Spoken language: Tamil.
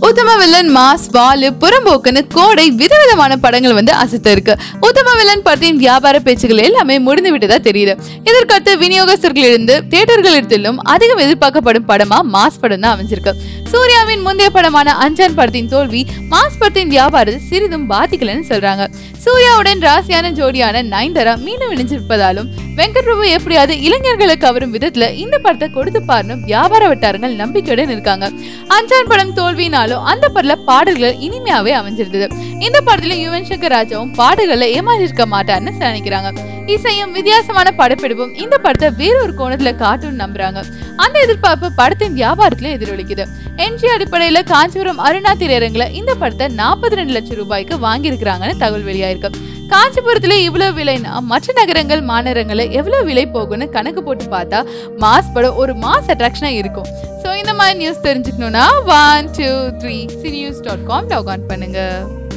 உத்தம வில்லன் மாஸ் வாலு புறம்போக்குன்னு கோடை விதவிதமான படங்கள் வந்து அசத்து இருக்கு உத்தம வில்லன் படத்தின் வியாபார பேச்சுகள் எல்லாமே முடிந்து விட்டதா தெரியுது இதற்கடுத்து விநியோகஸ்தர்களிலிருந்து தியேட்டர்களிடத்திலும் அதிகம் எதிர்பார்க்கப்படும் படமா மாஸ் படம் தான் அமைஞ்சிருக்கு சூர்யாவின் முந்தைய படமான அஞ்சான் படத்தின் தோல்வி மாஸ் படத்தின் வியாபாரத்தை சிறிதும் பாதிக்கலன்னு சொல்றாங்க சூர்யாவுடன் ராசியான ஜோடியான நயன்தாரா மீண்டும் இணைஞ்சிருப்பதாலும் வெங்கட் பிரபு எப்படியாவது இளைஞர்களை கவரும் விதத்துல இந்த படத்தை கொடுத்துப்பாருன்னு வியாபார வட்டாரங்கள் நம்பிக்கையுடன் இருக்காங்க அஞ்சான் படம் தோல்வினாலும் அந்த படத்துல பாடல்கள் இனிமையாவே அமைஞ்சிருந்தது இந்த படத்துல யுவன் சங்கர் ராஜாவும் பாடல்களை ஏமாற்றிருக்க மாட்டார்னு நினைக்கிறாங்க இசையும் வித்தியாசமான படப்பிடிப்பும் இந்த படத்தை வேறொரு கோணத்துல காட்டும்னு நம்புறாங்க அந்த எதிர்பார்ப்பு படத்தின் வியாபாரத்துல எதிரொலிக்குது என்ஜி அடிப்படையில காஞ்சிபுரம் அருணா திரையரங்குல இந்த படத்தை நாற்பத்தி ரெண்டு லட்சம் ரூபாய்க்கு வாங்கியிருக்கிறாங்கன்னு தகவல் வெளியாயிருக்கு காஞ்சிபுரத்துல இவ்வளவு விலைனா மற்ற நகரங்கள் மாநகரங்கள்ல எவ்வளவு விலை போகும்னு கணக்கு போட்டு பார்த்தா மாஸ் படம் ஒரு மாஸ் அட்ராக்ஷனா இருக்கும் ஸோ இந்த மாதிரி நியூஸ் தெரிஞ்சுக்கணும்னா one two three C news dot com log on பண்ணுங்க